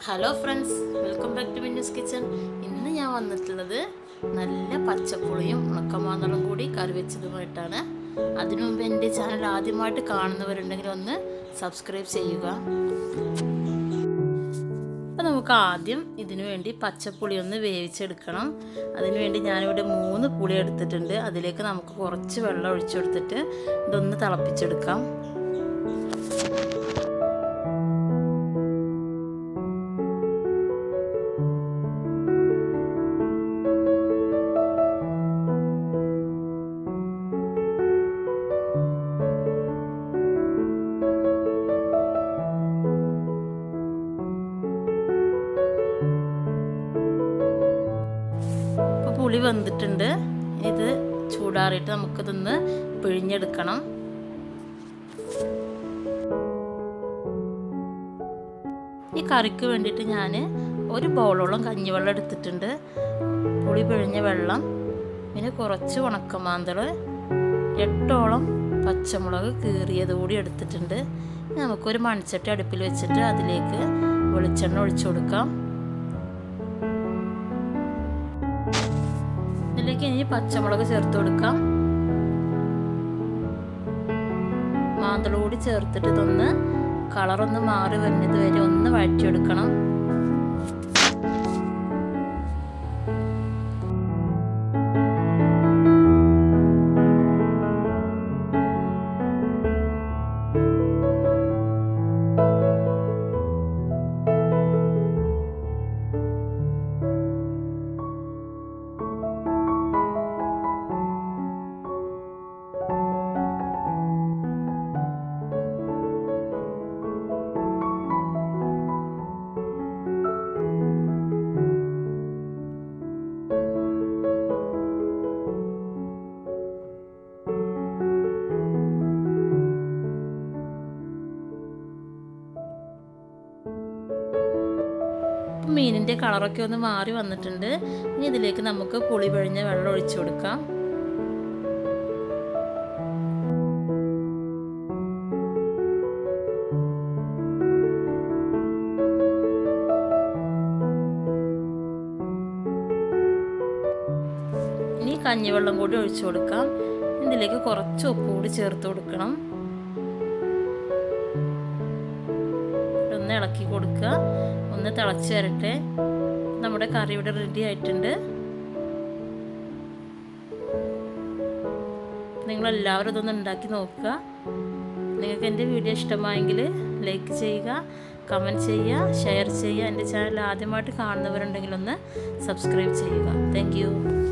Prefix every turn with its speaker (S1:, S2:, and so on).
S1: hello friends welcome back to Minnu's kitchen ഇന്ന് ഞാൻ വന്നിട്ടുള്ളത് നല്ല പച്ചപ്പുളിയും ഉണക്കമാന്തളും കൂടി കറി വെച്ചതുമായിട്ടാണ് അതിനു മുമ്പ് എൻ്റെ ചാനൽ ആദ്യമായിട്ട് കാണുന്നവരുണ്ടെങ്കിൽ ഒന്ന് സബ്സ്ക്രൈബ് ചെയ്യുക അപ്പോൾ നമുക്ക് ആദ്യം ഇതിനു വേണ്ടി പച്ചപ്പുളി ഒന്ന് വേവിച്ചെടുക്കണം അതിനു വേണ്ടി ഞാനിവിടെ മൂന്ന് പുളി എടുത്തിട്ടുണ്ട് അതിലേക്ക് നമുക്ക് കുറച്ച് വെള്ളം ഒഴിച്ചെടുത്തിട്ട് ഇതൊന്ന് തിളപ്പിച്ചെടുക്കാം ഇപ്പോൾ പുളി വെന്തിട്ടുണ്ട് ഇത് ചൂടാറിയിട്ട് നമുക്കിതൊന്ന് പിഴിഞ്ഞെടുക്കണം ഈ കറിക്ക് വേണ്ടിയിട്ട് ഞാൻ ഒരു ബൗളോളം കഞ്ഞിവെള്ളം എടുത്തിട്ടുണ്ട് പുളി പിഴിഞ്ഞ വെള്ളം പിന്നെ കുറച്ച് ഉണക്കമാന്തൾ എട്ടോളം പച്ചമുളക് കീറിയത് കൂടി എടുത്തിട്ടുണ്ട് നമുക്കൊരു മൺചട്ടി അടുപ്പിൽ വെച്ചിട്ട് അതിലേക്ക് വെളിച്ചെണ്ണ ഒഴിച്ചു കൊടുക്കാം ഇതിലേക്ക് ഇനി പച്ചമുളക് ചേർത്ത് കൊടുക്കാം മാന്തള കൂടി ചേർത്തിട്ട് ഇതൊന്ന് കളറൊന്ന് മാറി വരുന്നത് വരെ ഒന്ന് വഴറ്റിയെടുക്കണം മീനിൻ്റെ കളറൊക്കെ ഒന്ന് മാറി വന്നിട്ടുണ്ട് ഇനി ഇതിലേക്ക് നമുക്ക് പുളി പിഴിഞ്ഞ വെള്ളം ഒഴിച്ചു കൊടുക്കാം ഇനി കഞ്ഞിവെള്ളം കൂടി ഒഴിച്ചു കൊടുക്കാം ഇതിലേക്ക് കുറച്ച് ഉപ്പ് കൂടി ചേർത്ത് കൊടുക്കണം ഒന്ന് ഇളക്കി കൊടുക്കുക ഒന്ന് തിളച്ച് വരട്ടെ നമ്മുടെ കറി ഇവിടെ റെഡി ആയിട്ടുണ്ട് നിങ്ങളെല്ലാവരും ഇതൊന്ന് ഉണ്ടാക്കി നോക്കുക നിങ്ങൾക്ക് എൻ്റെ വീഡിയോ ഇഷ്ടമായെങ്കിൽ ലൈക്ക് ചെയ്യുക കമൻറ്റ് ചെയ്യുക ഷെയർ ചെയ്യുക എൻ്റെ ചാനൽ ആദ്യമായിട്ട് കാണുന്നവരുണ്ടെങ്കിൽ ഒന്ന് സബ്സ്ക്രൈബ് ചെയ്യുക താങ്ക്